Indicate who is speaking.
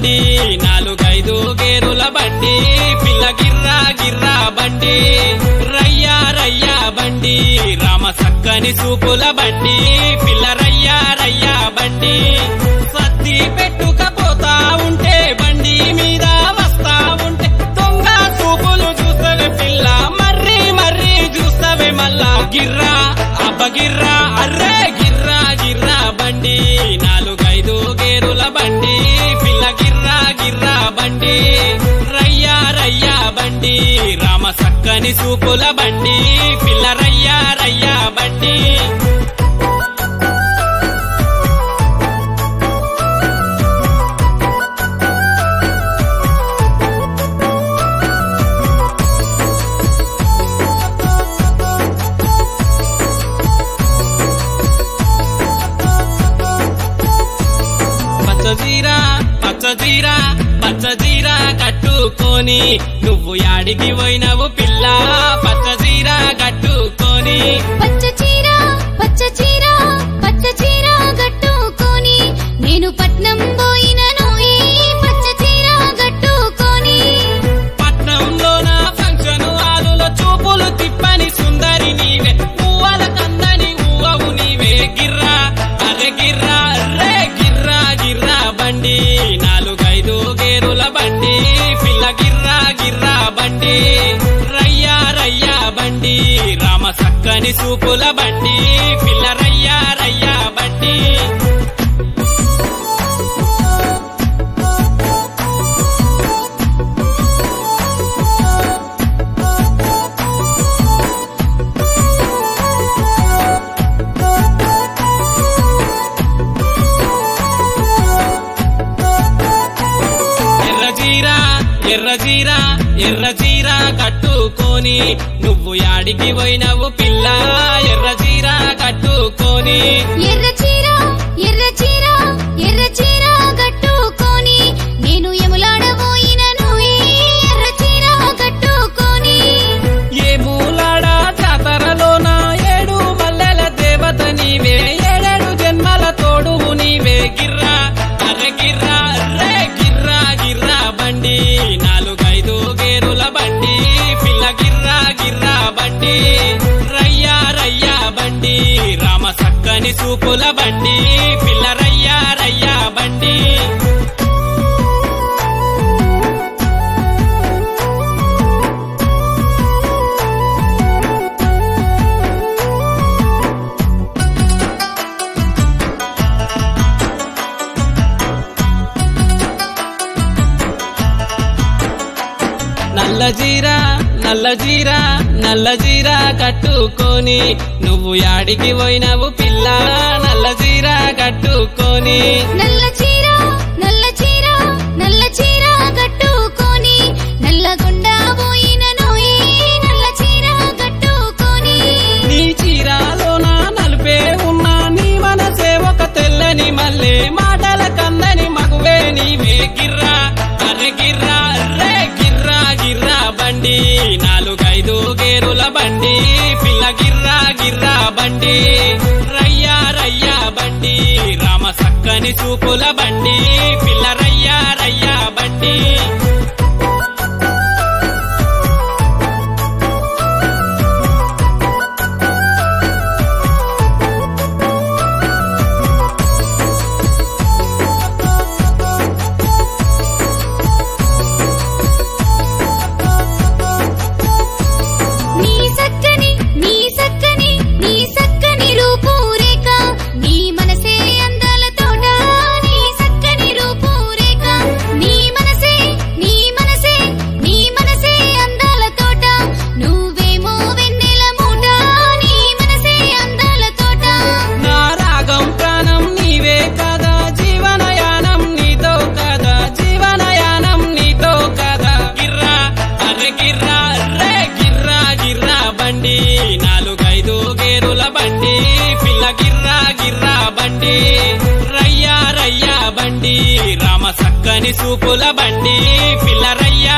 Speaker 1: బండి నాలుగైదు గేరుల బండి పిల్ల గిర్రా గిర్రా బండి రయ్యా రయ్యా బండి రామ సక్కని సూపుల బండి పిల్ల రయ్యా రయ్యా బండి సత్తి పెట్టుకపోతా ఉంటే బండి మీద వస్తా ఉంటే దొంగ సూపులు చూస్తవే పిల్ల మర్రి మర్రి చూస్తవే మళ్ళా గిర్రా అబ్బ గిర్రా అర్రే గిర్రా గిర్రా బండి నాలుగైదు గేరుల బండి పిల్ల గిర్రా గిర్రా బండి రయ్యా రయ్యా బండి రామ సక్కని సూపుల బండి పిల్ల రయ్యా రయ్యా బండి పచ్చజీరా పచ్చజీరా పచ్చజీరా కట్టుకొని నువ్వు యాడికి పోయినవు పిల్ల పచ్చజీరా కట్టుకొని
Speaker 2: పచ్చ చీర పచ్చ చీర పచ్చ చీర గట్టుకొని నేను పట్నం పోయినను ఈ పచ్చ చీర గట్టుకొని
Speaker 1: పట్నంలోన ఫంక్షన్ హాలులో చూపులు తిప్పని సుందరి నీవే పువ్వల కందని ఊవవు నీవే గిర్రా అరే గిర్రా రే గిర్రా గిర్రా బండి నాలుగైదు గేరుల బండి పిల్ల గిర్రా గిర్రా బండి రయ్యా రయ్యా బండి రామ సక్కని సూపుల బండి పిల్ల రయ్యా రయ్యా బండి ఎర్రజీరా ఎర్రజీరా ఎర్రజీరా కట్టుకొని నువ్వు యాడికి పోయినవు పిల్ల ఎర్రజీరా కట్టుకొని
Speaker 2: ఎర్ర చీర ఎర్ర చీర ఎర్ర చీర గట్టుకొని నేను ఎములాడ పోయినను ఈ ఎర్ర చీర గట్టుకొని
Speaker 1: ఏ మూలాడ జాతరలోన ఏడు మల్లెల దేవత నీవే ఏడేడు జన్మల తోడువు నీవే గిర్రా అరే గిర్రా రే గిర్రా గిర్రా బండి నాలుగైదు గేరుల బండి పిల్ల గిర్రా గిర్రా బండి రయ్యా రయ్యా బండి రామ సక్కని సూపుల బండి పిల్ల రయ్యా రయ్యా బండి నల్ల జీరా నల్ల జీరా నల్ల జీరా కట్టుకొని నువ్వు యాడికి పోయినవు పిల్ల నల్ల జీరా కట్టుకొని
Speaker 2: నల్ల చీర నల్ల చీర నల్ల చీర గట్టుకొని నల్లగొండ పోయినను ఈ నల్ల చీర గట్టుకొని
Speaker 1: నీ చీరాలోన నలుపే ఉన్నా నీ మనసే ఒక తెల్లని మల్లె మాటల కందని మగువే నీవే గిర్రా అరే గిర్రా రే గిర్రా గిర్రా బండి నాలుగైదు గేరుల బండి పిల్ల గిర్రా గిర్రా బండి రయ్యా రయ్యా బండి రామ సక్కని చూపుల బండి పిల్ల రయ్యా రయ్యా బండి
Speaker 2: నీ సక్కని నీ సక్కని నీ సక్కని రూపురేఖ నీ మనసే అందాల తోట నీ సక్కని రూపురేఖ నీ మనసే నీ మనసే నీ మనసే అందాల తోట నువ్వేమో వెన్నెల మూట నీ మనసే అందాల తోట
Speaker 1: నా రాగం ప్రాణం నీవే కదా జీవనయానం నీతో కదా జీవనయానం నీతో కదా గిర్రా అరే గిర్రా రే గిర్రా గిర్రా బండి నాలుగైదు గేరుల బండి పిల్ల గిర్రా గిర్రా బండి రయ్యా రయ్యా బండి రామ సక్కని సూపుల బండి పిల్ల రయ్యా